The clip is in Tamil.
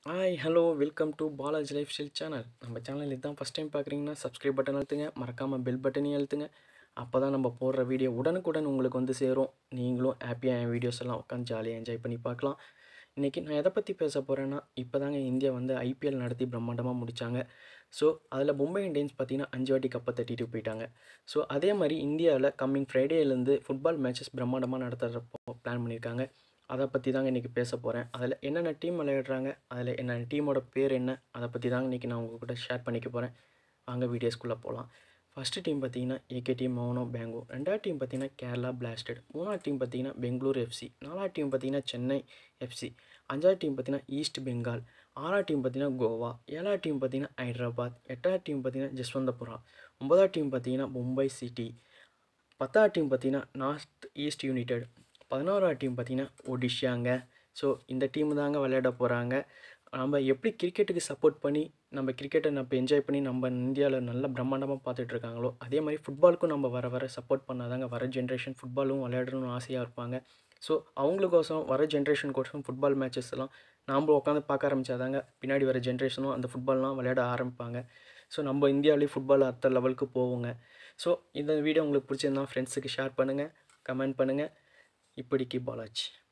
hi hello welcome to Balaji lifestyle channel நம்ம சேனல் இதுதான் ஃபஸ்ட் டைம் பார்க்குறீங்கன்னா சப்ஸ்கிரைப் பட்டன் அழுத்துங்க மறக்காமல் பெல் பட்டனையும் அழுத்துங்க அப்போ தான் நம்ம போடுற வீடியோ உடனுக்குடன் உங்களுக்கு வந்து சேரும் நீங்களும் ஹாப்பியாக என் வீடியோஸ் எல்லாம் உட்காந்து ஜாலியாக என்ஜாய் பண்ணி பார்க்கலாம் இன்றைக்கி நான் எதை பற்றி பேச போகிறேன்னா இப்போ தாங்க இந்தியா வந்து ஐபிஎல் நடத்தி பிரம்மாண்டமாக முடித்தாங்க ஸோ அதில் மும்பை இந்தியன்ஸ் பார்த்தீங்கன்னா அஞ்சு வாட்டி கப்பை தட்டிட்டு போயிட்டாங்க ஸோ அதே மாதிரி இந்தியாவில் கம்மிங் ஃப்ரைடேலேருந்து ஃபுட்பால் மேட்சஸ் பிரம்மாண்டமாக நடத்துகிறப்போ பிளான் பண்ணியிருக்காங்க அதை பற்றி தாங்க இன்றைக்கி பேச போகிறேன் அதில் என்னென்ன டீம் விளையாடுறாங்க அதில் என்னென்ன டீமோட பேர் என்ன அதை பற்றி தாங்க இன்றைக்கி நான் உங்கள் கூட ஷேர் பண்ணிக்க போகிறேன் வாங்க வீடியோஸ்குள்ளே போகலாம் ஃபஸ்ட்டு டீம் பார்த்தீங்கன்னா ஏகே டீம் மௌனோ பெங்களூர் ரெண்டாவது டீம் பார்த்தீங்கன்னா கேரளா பிளாஸ்டட் மூணாவது டீம் பார்த்தீங்கன்னா பெங்களூர் எஃப்சி நாலாவது டீம் பார்த்தீங்கன்னா சென்னை எஃப்சி அஞ்சாவது டீம் பார்த்தீங்கன்னா ஈஸ்ட் பெங்கால் ஆறாவது டீம் பார்த்தீங்கன்னா கோவா ஏழாவது டீம் பார்த்தீங்கன்னா ஹைதராபாத் எட்டாவது டீம் பார்த்தீங்கன்னா ஜஸ்வந்தபுரா ஒன்பதாவது டீம் பார்த்தீங்கன்னா மும்பை சிட்டி பத்தாவது டீம் பார்த்தீங்கன்னா நார்த் ஈஸ்ட் யுனைடெட் பதினோராவது டீம் பார்த்தீங்கன்னா ஒடிஷாங்க ஸோ இந்த டீம் தாங்க விளையாட போகிறாங்க நம்ம எப்படி கிரிக்கெட்டுக்கு சப்போர்ட் பண்ணி நம்ம கிரிக்கெட்டை நம்ம என்ஜாய் பண்ணி நம்ம இந்தியாவில் நல்ல பிரம்மாண்டமாக பார்த்துட்டு இருக்காங்களோ அதே மாதிரி ஃபுட்பாலுக்கும் நம்ம வர வர சப்போர்ட் பண்ணாதாங்க வர ஜென்ரேஷன் ஃபுட்பாலும் விளையாடணும்னு ஆசையாக இருப்பாங்க ஸோ அவங்களுக்கோசம் வர ஜென்ரேஷனுக்கோசம் ஃபுட்பால் மேட்சஸ் எல்லாம் நாம் உட்காந்து பார்க்க ஆரம்பித்தாதாங்க பின்னாடி வர ஜென்ரேஷனும் அந்த ஃபுட்பால்லாம் விளையாட ஆரம்பிப்பாங்க ஸோ நம்ம இந்தியாவிலேயும் ஃபுட்பால் அடுத்த லெவலுக்கு போவோங்க ஸோ இந்த வீடியோ உங்களுக்கு பிடிச்சிருந்தா ஃப்ரெண்ட்ஸுக்கு ஷேர் பண்ணுங்கள் கமெண்ட் பண்ணுங்கள் இப்படிக்கு பாலாஜி